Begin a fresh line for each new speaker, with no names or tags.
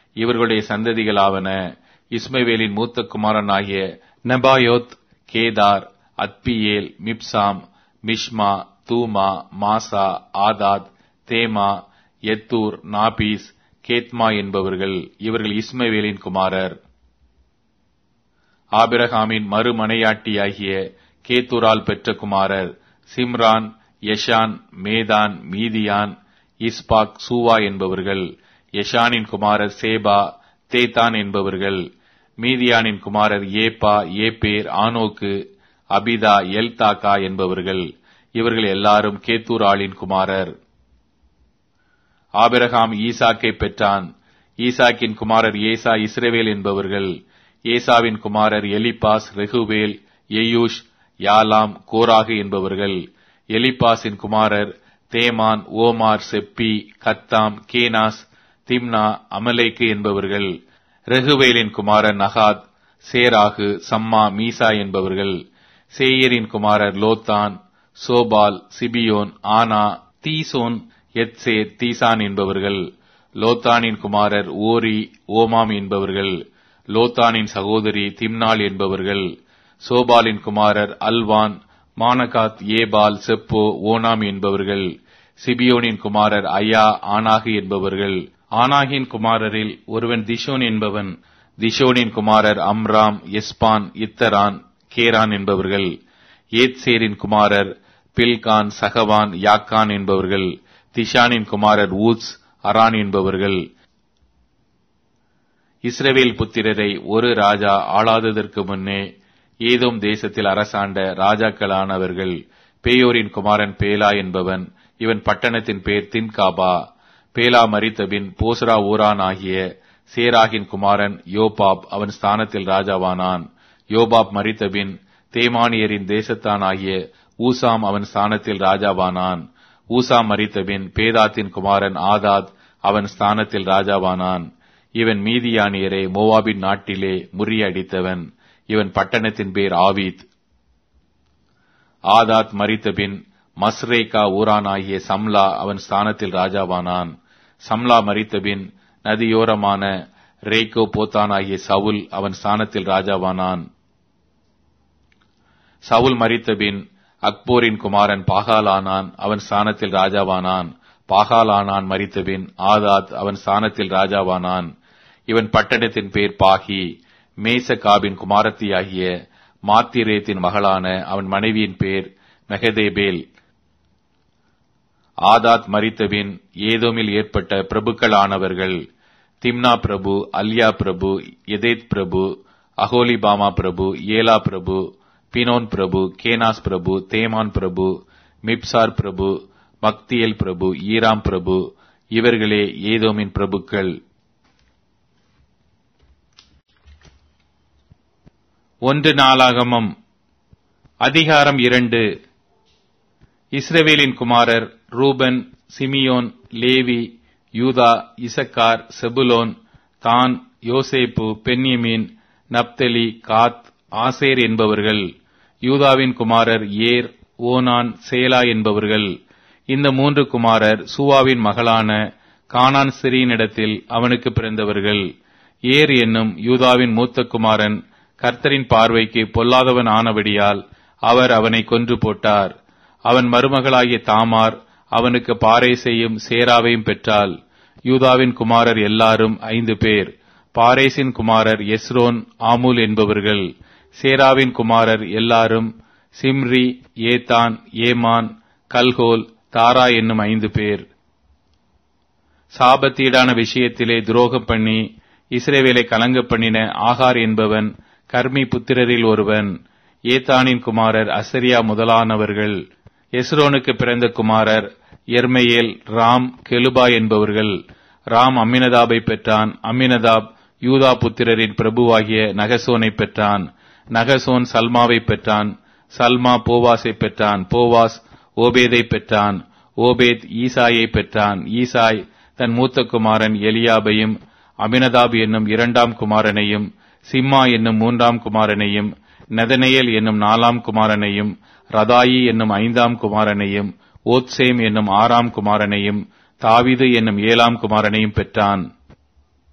இவர்களுடைய சந்ததிகளாவன இஸ்மவேலின் மூத்த குமாரனாகிய Nebaioth Kedar Adbeel Mibsam Mishma Dumah Massa Hadad தேமா எத்தூர் நாபீஸ் கேத்மா என்பவர்கள் இவர்கள் இஸ்மவேலின் குமாரர் ஆபிரகாமின் மறுமனையாட்டியாகிய கேத்தூரால் பெற்ற குமாரர் சிம்ரான் யஷான் மேதான் மீதியான் இஸ்பாக் சூவா என்பவர்கள் யஷானின் குமாரர் சேபா தேதான் என்பவர்கள் மீதியானின் குமாரர் ஏப்பா ஏப்பேர் ஆனோக்கு அபிதா எல்தாக்கா என்பவர்கள் இவர்கள் எல்லாரும் கேத்தூர் ஆளின் குமாரர் ஆபிரகாம் ஈசாக்கை பெற்றான் ஈசாக்கின் குமாரர் ஏசா இஸ்ரவேல் என்பவர்கள் ஏசாவின் குமாரர் எலிபாஸ் ரெகுவேல் எயூஷ் யாலாம் கோராகு என்பவர்கள் எலிபாஸின் குமாரர் தேமான் ஓமார் செப்பி கத்தாம் கேனாஸ் திம்னா அமலேக்கு என்பவர்கள் ரெகுவேலின் குமாரர் நகாத் சேராகு சம்மா மீசா என்பவர்கள் சேயரின் குமாரர் லோத்தான் சோபால் சிபியோன் ஆனா தீசோன் எத்சே தீசான் என்பவர்கள் லோத்தானின் குமாரர் ஓரி ஓமாம் என்பவர்கள் லோத்தானின் சகோதரி திம்னாள் என்பவர்கள் சோபாலின் குமாரர் Alvan Manahath Ebal Shepho Onam என்பவர்கள் சிபியோனின் குமாரர் ஐயா ஆனாகு என்பவர்கள் ஆனாகின் குமாரரில் ஒருவன் திஷோன் என்பவன் திஷோனின் குமாரர் அம்ராம் எஸ்பான் இத்தரான் கேரான் என்பவர்கள் ஏத்சேரின் குமாரர் பில்கான் சகவான் யாக்கான் என்பவர்கள் திஷானின் குமாரர் ஊத்ஸ் அரான் என்பவர்கள் இஸ்ரவேல் புத்திரரை ஒரு ராஜா ஆளாததற்கு முன்னே ஏதோம் தேசத்தில் அரசாண்ட ராஜாக்களானவர்கள் பேயோரின் குமாரன் பேலா என்பவன் இவன் பட்டணத்தின் பேர் தின்காபா பேலா மரித்தபின் போஸ்ரா ஊரான் ஆகிய சேராகின் குமாரன் யோபாப் அவன் ஸ்தானத்தில் ராஜாவானான் யோபாப் மரித்தபின் தேமானியரின் தேசத்தான் ஆகிய ஊசாம் அவன் ஸ்தானத்தில் ராஜாவானான் ஊசாம் மரித்தபின் பேதாத்தின் குமாரன் ஆதாத் அவன் ஸ்தானத்தில் ராஜாவானான் இவன் மீதியானியரை மோவாபின் நாட்டிலே முறியடித்தவன் இவன் பட்டணத்தின் பேர் ஆவீத் ஆதாத் மரித்தபின் மஸ்ரேகா ஊரானாகிய சம்லா அவன் ஸ்தானத்தில் ராஜாவானான் சம்லா மரித்தபின் நதியோரமான ரேக்கோ போத்தானாகிய சவுல் அவன் ஸ்தானத்தில் ராஜாவானான் சவுல் மரித்தபின் அக்போரின் குமாரன் பாகாலானான் அவன் ஸ்தானத்தில் ராஜாவானான் பாகாலானான் மரித்தபின் ஆதாத் அவன் ஸ்தானத்தில் ராஜாவானான் இவன் பட்டணத்தின் பேர் பாகி மேசகாபின் குமாரத்தியாகிய மாத்திரேத்தின் மகளான அவன் மனைவியின் பேர் மெகதேபேல் ஆதாத் மரித்தபின் ஏதோமில் ஏற்பட்ட பிரபுக்களானவர்கள் திம்னா பிரபு அல்யா பிரபு எதேத் பிரபு அகோலிபாமா பிரபு ஏலா பிரபு பினோன் பிரபு கேனாஸ் பிரபு தேமான் பிரபு மிப்சார் பிரபு மக்தியல் பிரபு ஈராம் பிரபு இவர்களே ஏதோமின் பிரபுக்கள் ஒன்று நாளாகமம் அதிகாரம் இரண்டு இஸ்ரவேலின் குமாரர் ரூபன் சிமியோன் லேவி யூதா இசக்கார் செபுலோன் தான் யோசேப்பு பென்யமீன் நப்தலி காத் ஆசேர் என்பவர்கள் யூதாவின் குமாரர் ஏர் ஓனான் சேலா என்பவர்கள் இந்த மூன்று குமாரர் சூவாவின் மகளான கானான் சிறியினிடத்தில் அவனுக்கு பிறந்தவர்கள் ஏர் என்னும் யூதாவின் மூத்த குமாரன் கர்த்தரின் பார்வைக்கு பொல்லாதவன் ஆனபடியால் அவர் அவனை கொன்று போட்டார் அவன் மருமகளாகிய தாமார் அவனுக்கு பாறை செய்யும் சேராவையும் பெற்றாள் யூதாவின் குமாரர் எல்லாரும் ஐந்து பேர் பாரேசின் குமாரர் எஸ்ரோன் ஆமூல் என்பவர்கள் சேராவின் குமாரர் எல்லாரும் சிம்ரி ஏதான் ஏமான் கல்கோல் தாரா என்னும் ஐந்து பேர் சாபத்தீடான விஷயத்திலே துரோகம் பண்ணி இஸ்ரேவேலை கலங்க பண்ணின ஆகார் என்பவன் கர்மி புத்திரரில் ஒருவன் ஏத்தானின் குமாரர் அசரியா முதலானவர்கள் எஸ்ரோனுக்கு பிறந்த குமாரர் எர்மையேல் ராம் கெலுபா என்பவர்கள் ராம் அம்மினதாபை பெற்றான் அம்மினதாப் யூதா புத்திரரின் பிரபுவாகிய நகசோனை பெற்றான் நகசோன் சல்மாவை பெற்றான் சல்மா போவாஸை பெற்றான் போவாஸ் ஓபேதை பெற்றான் ஓபேத் ஈசாயை பெற்றான் ஈசாய் தன் மூத்த குமாரன் எலியாபையும் அமினதாப் என்னும் இரண்டாம் குமாரனையும் சிம்மா என்னும் மூன்றாம் குமாரனையும் நெதனேயல் என்னும் நாலாம் குமாரனையும் ரதாயி என்னும் ஐந்தாம் குமாரனையும் ஓத்சேம் என்னும் ஆறாம் குமாரனையும் தாவிது என்னும் ஏழாம் குமாரனையும் பெற்றான்